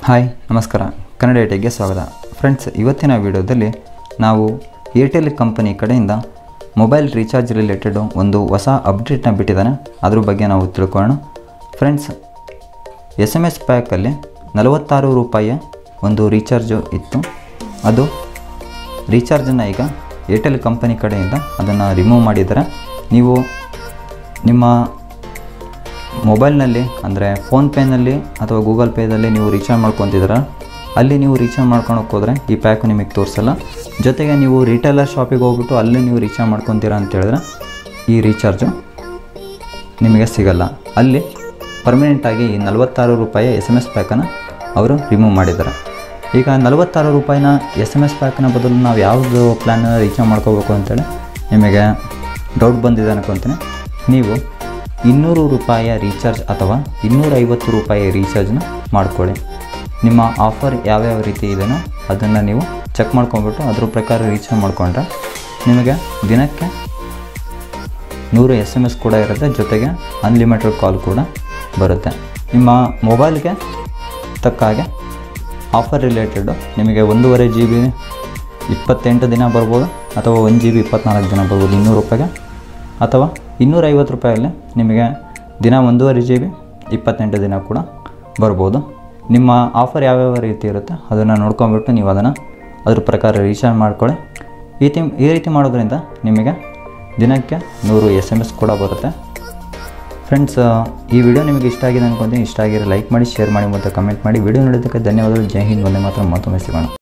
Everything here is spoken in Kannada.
ಹಾಯ್ ನಮಸ್ಕಾರ ಕನ್ನಡ ಏಟಿಗೆ ಸ್ವಾಗತ ಫ್ರೆಂಡ್ಸ್ ಇವತ್ತಿನ ವಿಡಿಯೋದಲ್ಲಿ ನಾವು ಏರ್ಟೆಲ್ ಕಂಪನಿ ಕಡೆಯಿಂದ ಮೊಬೈಲ್ ರೀಚಾರ್ಜ್ ರಿಲೇಟೆಡು ಒಂದು ಹೊಸ ಅಪ್ಡೇಟ್ನ ಬಿಟ್ಟಿದ್ದಾನೆ ಅದ್ರ ಬಗ್ಗೆ ನಾವು ತಿಳ್ಕೊಳ್ಳೋಣ ಫ್ರೆಂಡ್ಸ್ ಎಸ್ ಎಮ್ ಎಸ್ ಪ್ಯಾಕಲ್ಲಿ ನಲವತ್ತಾರು ರೂಪಾಯಿಯ ಒಂದು ರೀಚಾರ್ಜು ಇತ್ತು ಅದು ರೀಚಾರ್ಜನ್ನು ಈಗ ಏರ್ಟೆಲ್ ಕಂಪನಿ ಕಡೆಯಿಂದ ಅದನ್ನು ರಿಮೂವ್ ಮಾಡಿದ್ದಾರೆ ನೀವು ನಿಮ್ಮ ಮೊಬೈಲ್ನಲ್ಲಿ ಅಂದರೆ ಫೋನ್ಪೇನಲ್ಲಿ ಅಥವಾ ಗೂಗಲ್ ಪೇದಲ್ಲಿ ನೀವು ರೀಚಾರ್ಜ್ ಮಾಡ್ಕೊತಿದ್ದೀರ ಅಲ್ಲಿ ನೀವು ರೀಚಾರ್ಜ್ ಮಾಡ್ಕೊಳಕ್ಕೆ ಹೋದರೆ ಈ ಪ್ಯಾಕ್ ನಿಮಗೆ ತೋರಿಸಲ್ಲ ಜೊತೆಗೆ ನೀವು ರಿಟೇಲರ್ ಶಾಪಿಗೆ ಹೋಗ್ಬಿಟ್ಟು ಅಲ್ಲಿ ನೀವು ರೀಚಾರ್ಜ್ ಮಾಡ್ಕೊತೀರಾ ಅಂತ ಹೇಳಿದ್ರೆ ಈ ರೀಚಾರ್ಜು ನಿಮಗೆ ಸಿಗಲ್ಲ ಅಲ್ಲಿ ಪರ್ಮನೆಂಟಾಗಿ ಈ ನಲವತ್ತಾರು ರೂಪಾಯಿ ಎಸ್ ಎಮ್ ಎಸ್ ಪ್ಯಾಕನ್ನು ಅವರು ರಿಮೂವ್ ಮಾಡಿದ್ದಾರೆ ಈಗ ನಲವತ್ತಾರು ರೂಪಾಯಿನ ಎಸ್ ಎಮ್ ಎಸ್ ಪ್ಯಾಕ್ನ ಬದಲು ನಾವು ಯಾವುದು ಪ್ಲ್ಯಾನ್ ರೀಚಾರ್ಜ್ ಮಾಡ್ಕೋಬೇಕು ಅಂತೇಳಿ ನಿಮಗೆ ಡೌಟ್ ಬಂದಿದೆ ಅನ್ಕೊತೀನಿ ನೀವು ಇನ್ನೂರು ರೂಪಾಯಿಯ ರೀಚಾರ್ಜ್ ಅಥವಾ ಇನ್ನೂರೈವತ್ತು ರೂಪಾಯಿ ರೀಚಾರ್ಜ್ನ ಮಾಡ್ಕೊಳ್ಳಿ ನಿಮ್ಮ ಆಫರ್ ಯಾವ್ಯಾವ ರೀತಿ ಇದೆಯೋ ಅದನ್ನು ನೀವು ಚೆಕ್ ಮಾಡ್ಕೊಂಬಿಟ್ಟು ಅದ್ರ ಪ್ರಕಾರ ರೀಚಾರ್ಜ್ ಮಾಡಿಕೊಂಡ್ರೆ ನಿಮಗೆ ದಿನಕ್ಕೆ ನೂರು ಎಸ್ ಎಮ್ ಎಸ್ ಕೂಡ ಇರುತ್ತೆ ಜೊತೆಗೆ ಅನ್ಲಿಮಿಟೆಡ್ ಕಾಲ್ ಕೂಡ ಬರುತ್ತೆ ನಿಮ್ಮ ಮೊಬೈಲ್ಗೆ ತಕ್ಕ ಹಾಗೆ ಆಫರ್ ರಿಲೇಟೆಡು ನಿಮಗೆ ಒಂದೂವರೆ ಜಿ ಬಿ ಇಪ್ಪತ್ತೆಂಟು ದಿನ ಬರ್ಬೋದು ಅಥವಾ ಒಂದು ಜಿ ಬಿ ಇಪ್ಪತ್ನಾಲ್ಕು ದಿನ ಬರ್ಬೋದು ಇನ್ನೂರು ರೂಪಾಯಿಗೆ ಅಥವಾ ಇನ್ನೂರೈವತ್ತು ರೂಪಾಯಲ್ಲಿ ನಿಮಗೆ ದಿನ ಒಂದೂವರೆ ಜಿ ಬಿ ಇಪ್ಪತ್ತೆಂಟು ದಿನ ಕೂಡ ಬರ್ಬೋದು ನಿಮ್ಮ ಆಫರ್ ಯಾವ್ಯಾವ ರೀತಿ ಇರುತ್ತೆ ಅದನ್ನು ನೋಡ್ಕೊಂಬಿಟ್ಟು ನೀವು ಅದನ್ನು ಅದ್ರ ಪ್ರಕಾರ ರೀಚಾರ್ಜ್ ಮಾಡ್ಕೊಳ್ಳಿ ಈ ತಿ ಈ ರೀತಿ ಮಾಡೋದ್ರಿಂದ ನಿಮಗೆ ದಿನಕ್ಕೆ ನೂರು ಎಸ್ ಎಮ್ ಎಸ್ ಕೂಡ ಬರುತ್ತೆ ಫ್ರೆಂಡ್ಸ್ ಈ ವಿಡಿಯೋ ನಿಮಗೆ ಇಷ್ಟ ಆಗಿದೆ ಅನ್ಕೊಂತೀನಿ ಇಷ್ಟ ಆಗಿರೋ ಲೈಕ್ ಮಾಡಿ ಶೇರ್ ಮಾಡಿ ಮತ್ತು ಕಮೆಂಟ್ ಮಾಡಿ ವಿಡಿಯೋ ನೋಡೋದಕ್ಕೆ ಧನ್ಯವಾದಗಳು ಜೈ ಹಿಂದ್ ಒಂದೇ ಮಾತ್ರ ಮತ್ತೊಮ್ಮೆ ಸಿಗೋಣ